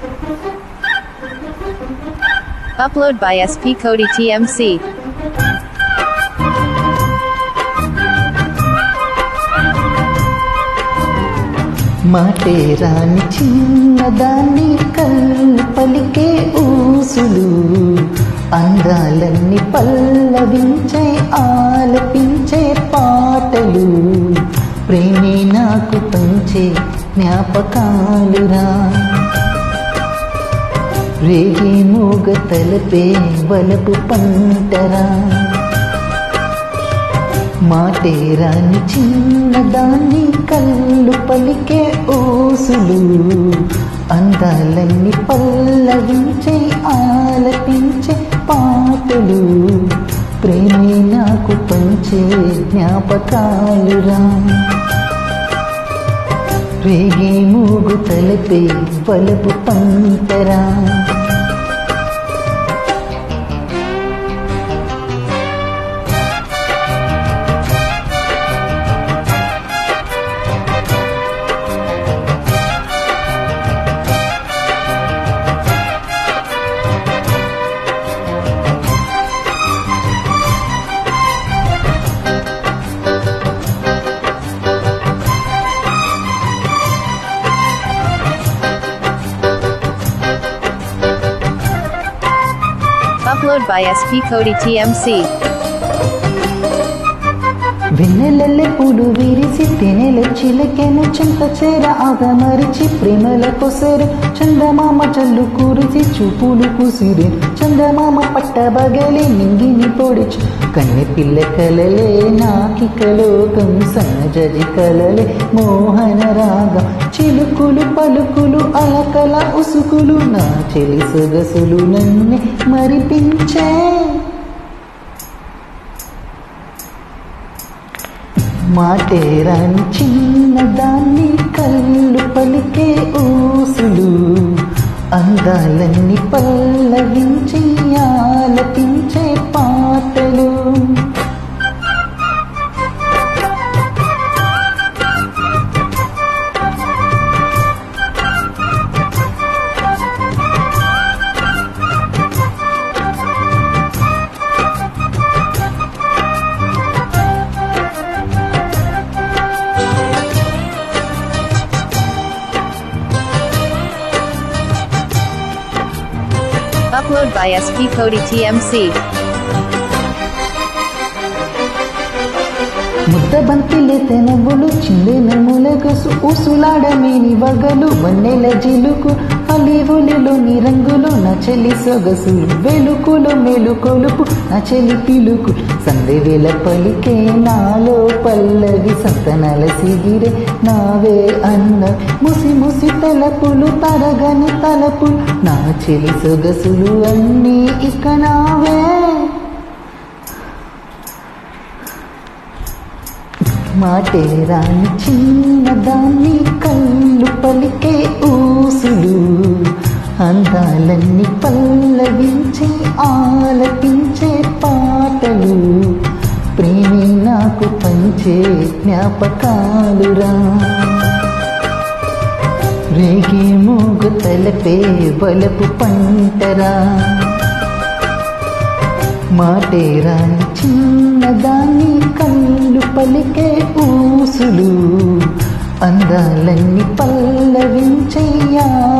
Upload by SP Cody TMC. మాటే రాని చిన్నదాన్ని కళ్ళు పలికే ఊసులు అందాలన్నీ పల్లవించే ఆలపించే పాటలు ప్రేమే నాకు పంచే జ్ఞాపకాలురా రేగి మూగ తలపే వలపు పంటరా మాటేరాని చిన్నదాన్ని కళ్ళు పలికే ఓసులు అందాలన్నీ పల్లవించే ఆలపించే పాటలు ప్రేమే నాకు పంచే జ్ఞాపకాలురా రేగి మూగు తలపే వలపు పంటరా Upload by SP Cody TMC. వెన్నెలల్లె పూలు విరిసి తెనెల చిలకెను చింత చేర ఆగమరిచి ప్రేమల కొసరు చందమామ జల్లు కురిసి చూపులు కుసిరి చందమామ పట్ట బగలి నింగిని పొడిచి కన్నె పిల్ల కలలే నాకిక లోకం సహజది కలలే మోహన రాగం చిలుకులు పలుకులు అలకల ఉసుకులు నా చెలి సొగసులు నన్ను మరిపించే మాటేరాని చిన్నదాన్ని కళ్ళు పలికే ఊసులు అందాలన్నీ పల్లవించి ఆలపించే పాటలు Upload by SP Cody TMC. ముద్ద బంతిలే తెనబులు చిందిన ములగసు ఊసులాడమేని వగలు వన్నెల జిలుకు అలివులిలోని రంగులు నా చెలి సొగసులు వెలుకులు మేలు కొలుపు నా చెలి పిలుకు సందెవేల పలికే నాలో పల్లవి సంతనాల సిగిరే నావే అన్న ముసి ముసి తలపులు తరగని తలపులు నా చెలి సొగసులు అన్నీ ఇక నావే మాటేరాని చిన్నదాన్ని కళ్ళు పలికే ఊసులు అందాలన్నీ పల్లవించి ఆలపించే పాటలు ప్రేమి నాకు పంచే జ్ఞాపకాలురా రేగి మూగు తలపే వలపు పంటరా మాటేరాని చిన్నదాన్ని కళ్ళు పలికే ఊసులు అందాలన్నీ పల్లవించయ్యా